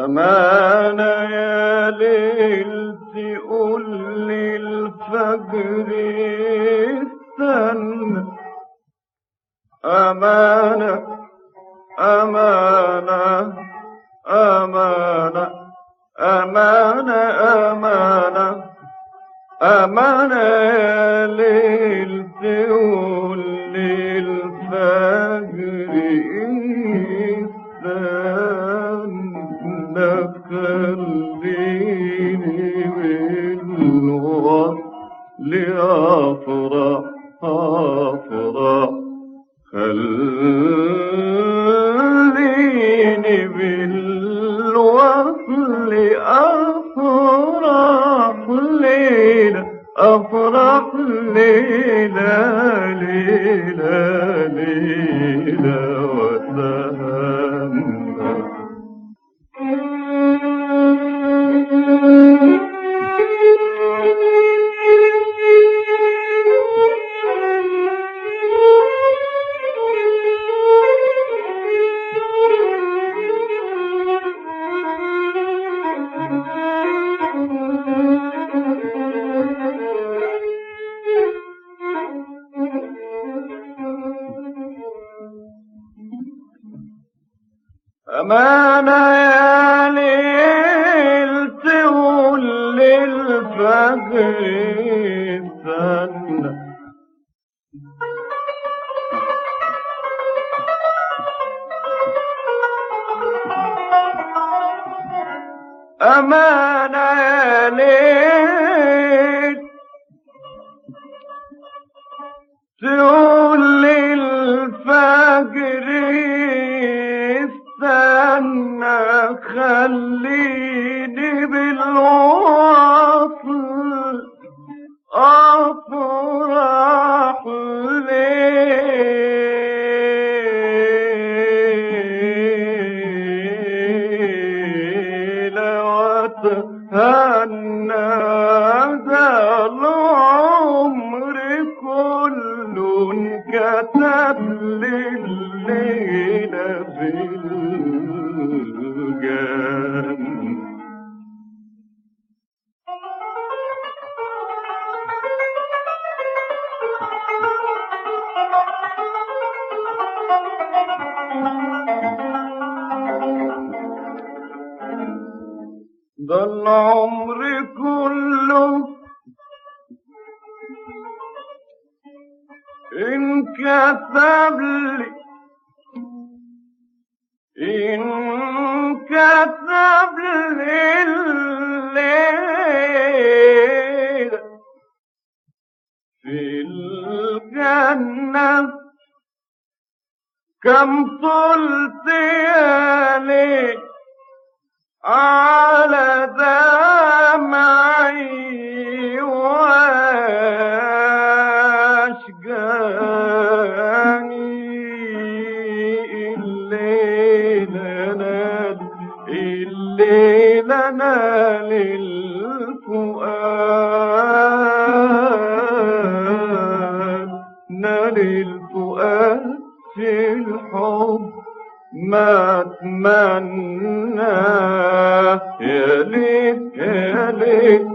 أمانة يا ليل تقول لي الفجر استنى أمانة أمانة أمانة أمانة أمانة أمانة يا ليل تقول لي الفجر استنى خليني بالوقت لأفرح أفرح خليني بالوصل أفرح ليلة أفرح ليلة ليلة ليلة وتهنى أمانة يا ليل تقول للفجر استنى أمانة يا ليل تقول للفجر استنى خليني بالوصل أفرح ليلة وتهنى ذا العمر كله انكتب لليلة بالجنة ده العمر كله انكتب لي انكتب لي الليل في الجنة كم طلت يا ليل على دمعي واشجاني الليل نال الليل نال الفؤاد نال الفؤاد في الحب ما اتمنى يا ليت يا ليت